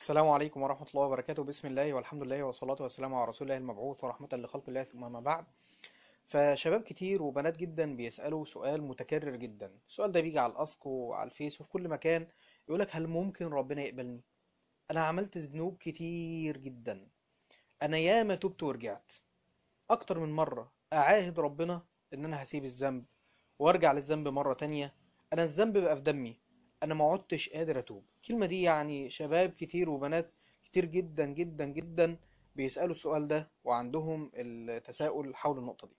السلام عليكم ورحمة الله وبركاته بسم الله والحمد لله والصلاة والسلام على رسول الله المبعوث ورحمة لخلق الله ثم ما بعد فشباب كتير وبنات جدا بيسألوا سؤال متكرر جدا السؤال ده بيجي على الأسك وعلى الفيس وفي كل مكان يقولك هل ممكن ربنا يقبلني أنا عملت ذنوب كتير جدا أنا ياما تبت ورجعت أكتر من مرة أعاهد ربنا إن أنا هسيب الذنب وأرجع للذنب مرة تانية أنا الذنب بقى في دمي انا ما عدتش قادر اتوب الكلمه دي يعني شباب كتير وبنات كتير جدا جدا جدا بيسالوا السؤال ده وعندهم التساؤل حول النقطه دي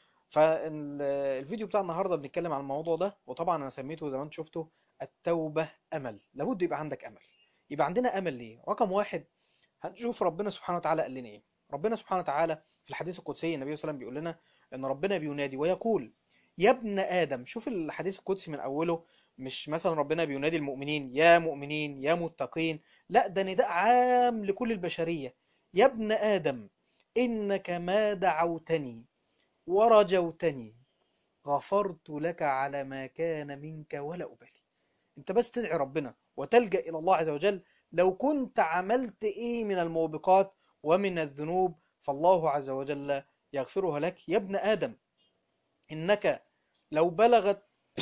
فالفيديو بتاع النهارده بنتكلم عن الموضوع ده وطبعا انا سميته زي ما انت شفتوا التوبه امل لابد يبقى عندك امل يبقى عندنا امل ليه رقم واحد هنشوف ربنا سبحانه وتعالى قال لنا ايه ربنا سبحانه وتعالى في الحديث القدسي النبي صلى الله عليه وسلم بيقول لنا ان ربنا بينادي ويقول يا ابن ادم شوف الحديث القدسي من اوله مش مثلا ربنا بينادي المؤمنين يا مؤمنين يا متقين لا ده نداء عام لكل البشرية يا ابن آدم إنك ما دعوتني ورجوتني غفرت لك على ما كان منك ولا أبالي انت بس تدعي ربنا وتلجأ إلى الله عز وجل لو كنت عملت إيه من الموبقات ومن الذنوب فالله عز وجل يغفرها لك يا ابن آدم إنك لو بلغت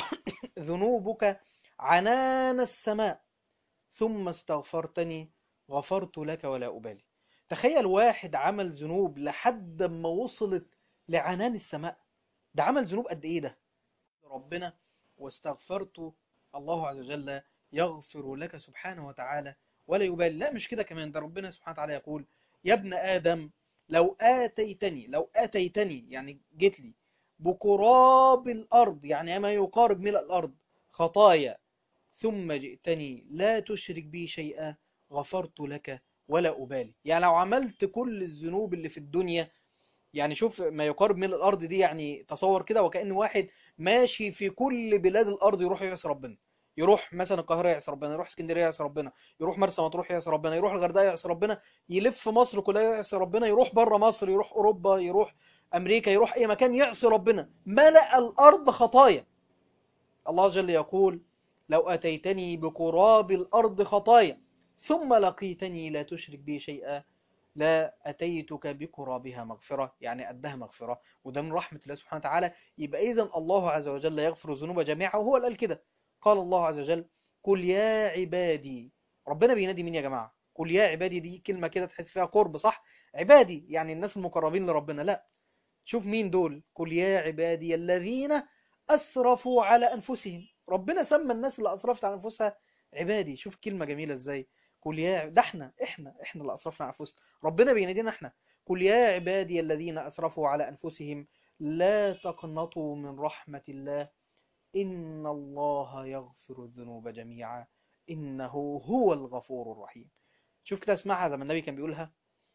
ذنوبك عنان السماء ثم استغفرتني غفرت لك ولا أبالي تخيل واحد عمل ذنوب لحد ما وصلت لعنان السماء ده عمل ذنوب قد ايه ده ربنا واستغفرت الله عز وجل يغفر لك سبحانه وتعالى ولا يبالي لا مش كده كمان ده ربنا سبحانه وتعالى يقول يا ابن آدم لو آتيتني لو آتيتني يعني جيت لي بقراب الأرض يعني ما يقارب ملء الأرض خطايا ثم جئتني لا تشرك بي شيئا غفرت لك ولا أبالي يعني لو عملت كل الذنوب اللي في الدنيا يعني شوف ما يقارب ملء الأرض دي يعني تصور كده وكأن واحد ماشي في كل بلاد الأرض يروح يعصي ربنا يروح مثلا القاهرة يعصي ربنا يروح اسكندرية يعصي ربنا يروح مرسى مطروح يعصي ربنا يروح الغردقة يعصي ربنا يلف مصر كلها يعصي ربنا يروح بره مصر يروح أوروبا يروح أمريكا يروح أي مكان يعصي ربنا ملأ الأرض خطايا الله جل يقول لو أتيتني بقراب الأرض خطايا ثم لقيتني لا تشرك بي شيئا لا أتيتك بقرابها مغفرة يعني قدها مغفرة وده من رحمة الله سبحانه وتعالى يبقى إذن الله عز وجل يغفر الذنوب جميعا وهو اللي قال كده قال الله عز وجل قل يا عبادي ربنا بينادي مين يا جماعة قل يا عبادي دي كلمة كده تحس فيها قرب صح عبادي يعني الناس المقربين لربنا لا شوف مين دول قل يا عبادي الذين أسرفوا على أنفسهم ربنا سمى الناس اللي أسرفت على أنفسها عبادي شوف كلمة جميلة إزاي قل يا ده احنا احنا احنا اللي أسرفنا على أنفسنا ربنا بينادينا احنا قل يا عبادي الذين أسرفوا على أنفسهم لا تقنطوا من رحمة الله إن الله يغفر الذنوب جميعا إنه هو الغفور الرحيم شوف كده اسمعها زي ما النبي كان بيقولها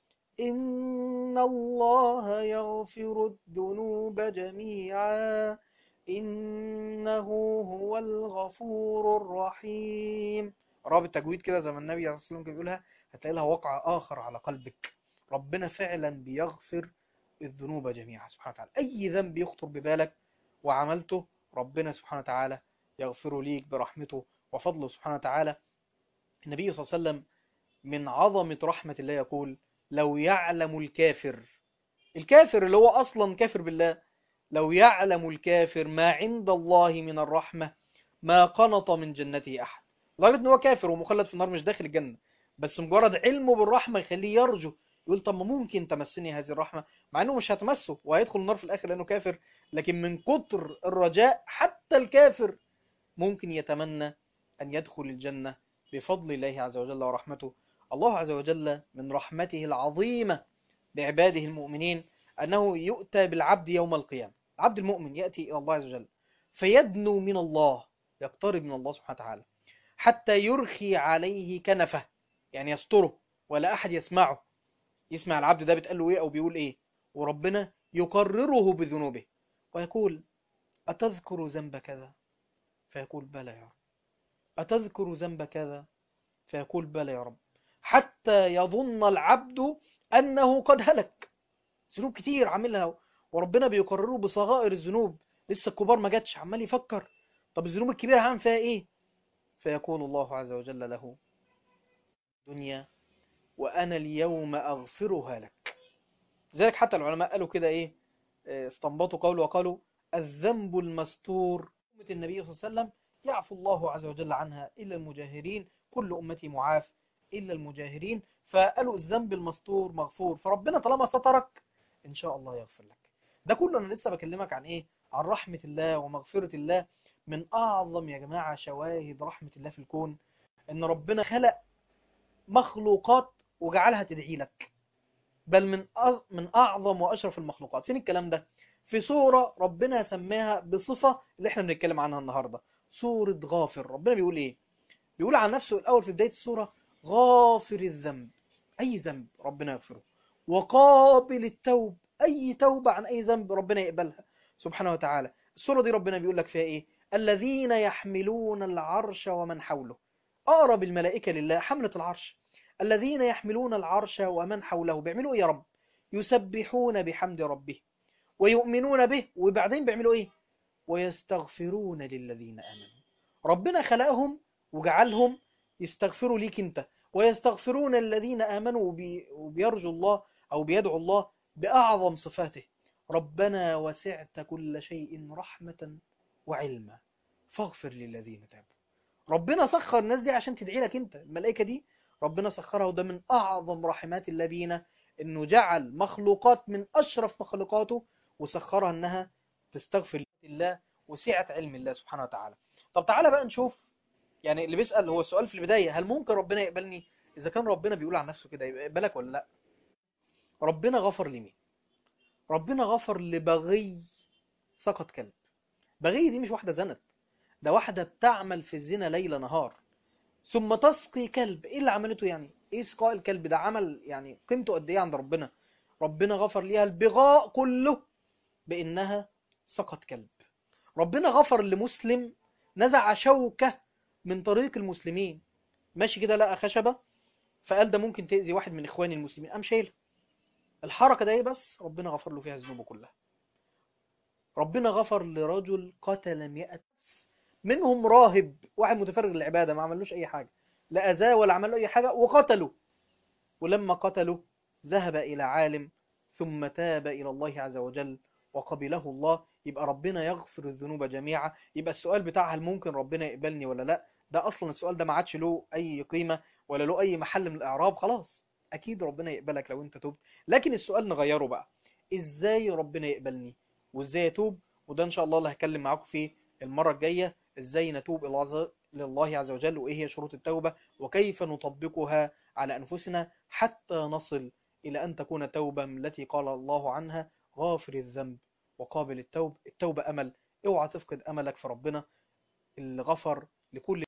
إن الله يغفر الذنوب جميعا إنه هو الغفور الرحيم رابط تجويد كده زي ما النبي عليه الصلاة والسلام كان بيقولها هتلاقي لها وقع آخر على قلبك ربنا فعلا بيغفر الذنوب جميعا سبحانه وتعالى أي ذنب يخطر ببالك وعملته ربنا سبحانه وتعالى يغفر ليك برحمته وفضله سبحانه وتعالى النبي صلى الله عليه وسلم من عظمة رحمة الله يقول لو يعلم الكافر الكافر اللي هو أصلا كافر بالله لو يعلم الكافر ما عند الله من الرحمة ما قنط من جنته أحد لدرجة ان هو كافر ومخلد في النار مش داخل الجنة بس مجرد علمه بالرحمة يخليه يرجو يقول طب ما ممكن تمسني هذه الرحمة مع انه مش هتمسه وهيدخل النار في الاخر لانه كافر لكن من كتر الرجاء حتى الكافر ممكن يتمنى ان يدخل الجنة بفضل الله عز وجل ورحمته الله عز وجل من رحمته العظيمة بعباده المؤمنين أنه يؤتى بالعبد يوم القيامة العبد المؤمن يأتي إلى الله عز وجل فيدنو من الله يقترب من الله سبحانه وتعالى حتى يرخي عليه كنفه يعني يستره ولا أحد يسمعه يسمع العبد ده بتقال له إيه أو بيقول إيه وربنا يقرره بذنوبه ويقول أتذكر ذنب كذا فيقول بلى يا رب أتذكر ذنب كذا فيقول بلى يا رب حتى يظن العبد أنه قد هلك ذنوب كتير عاملها وربنا بيقرره بصغائر الذنوب لسه الكبار ما جاتش عمال يفكر طب الذنوب الكبيرة هعمل فيها ايه فيقول الله عز وجل له دنيا وأنا اليوم أغفرها لك لذلك حتى العلماء قالوا كده إيه آه، استنبطوا قول وقالوا الذنب المستور أمة النبي صلى الله عليه وسلم يعفو الله عز وجل عنها إلا المجاهرين كل أمتي معاف إلا المجاهرين فقالوا الذنب المستور مغفور فربنا طالما سترك إن شاء الله يغفر لك ده كله أنا لسه بكلمك عن إيه عن رحمة الله ومغفرة الله من أعظم يا جماعة شواهد رحمة الله في الكون إن ربنا خلق مخلوقات وجعلها تدعي لك بل من أز... من أعظم وأشرف المخلوقات فين الكلام ده في سورة ربنا سماها بصفة اللي احنا بنتكلم عنها النهاردة سورة غافر ربنا بيقول ايه بيقول عن نفسه الأول في بداية السورة غافر الذنب أي ذنب ربنا يغفره وقابل التوب أي توبة عن أي ذنب ربنا يقبلها سبحانه وتعالى السورة دي ربنا بيقول لك فيها ايه الذين يحملون العرش ومن حوله أقرب الملائكة لله حملة العرش الذين يحملون العرش ومن حوله بيعملوا ايه يا رب يسبحون بحمد ربه ويؤمنون به وبعدين بيعملوا ايه ويستغفرون للذين آمنوا ربنا خلقهم وجعلهم يستغفروا ليك انت ويستغفرون الذين آمنوا وبي وبيرجوا الله أو بيدعوا الله بأعظم صفاته ربنا وسعت كل شيء رحمة وعلما فاغفر للذين تابوا ربنا سخر الناس دي عشان تدعي لك انت الملائكة دي ربنا سخرها وده من أعظم رحمات الله بينا انه جعل مخلوقات من أشرف مخلوقاته وسخرها انها تستغفر الله وسعة علم الله سبحانه وتعالى طب تعالى بقى نشوف يعني اللي بيسأل هو السؤال في البداية هل ممكن ربنا يقبلني إذا كان ربنا بيقول عن نفسه كده يبقى يقبلك ولا لا ربنا غفر لمين ربنا غفر لبغي سقط كلب بغي دي مش واحدة زنت ده واحدة بتعمل في الزنا ليل نهار ثم تسقي كلب ايه اللي عملته يعني ايه سقاء الكلب ده عمل يعني قيمته قد ايه عند ربنا ربنا غفر ليها البغاء كله بانها سقط كلب ربنا غفر لمسلم نزع شوكة من طريق المسلمين ماشي كده لقى خشبة فقال ده ممكن تأذي واحد من إخواني المسلمين قام شايلها الحركة ده ايه بس ربنا غفر له فيها الذنوب كلها ربنا غفر لرجل قتل مئة نفس منهم راهب واحد متفرغ للعبادة ما عملوش أي حاجة لا أذاه ولا عمل له أي حاجة وقتله ولما قتله ذهب إلى عالم ثم تاب إلى الله عز وجل وقبله الله يبقى ربنا يغفر الذنوب جميعا يبقى السؤال بتاع هل ممكن ربنا يقبلني ولا لا ده أصلا السؤال ده ما عادش له أي قيمة ولا له أي محل من الإعراب خلاص أكيد ربنا يقبلك لو أنت تبت لكن السؤال نغيره بقى إزاي ربنا يقبلني وإزاي أتوب وده إن شاء الله اللي هكلم معاكم فيه المرة الجاية إزاي نتوب إلى عز- لله عز وجل وإيه هي شروط التوبة وكيف نطبقها على أنفسنا حتى نصل إلى أن تكون توبة من التي قال الله عنها غافر الذنب وقابل التوب التوبة أمل اوعى تفقد أملك في ربنا اللي غفر لكل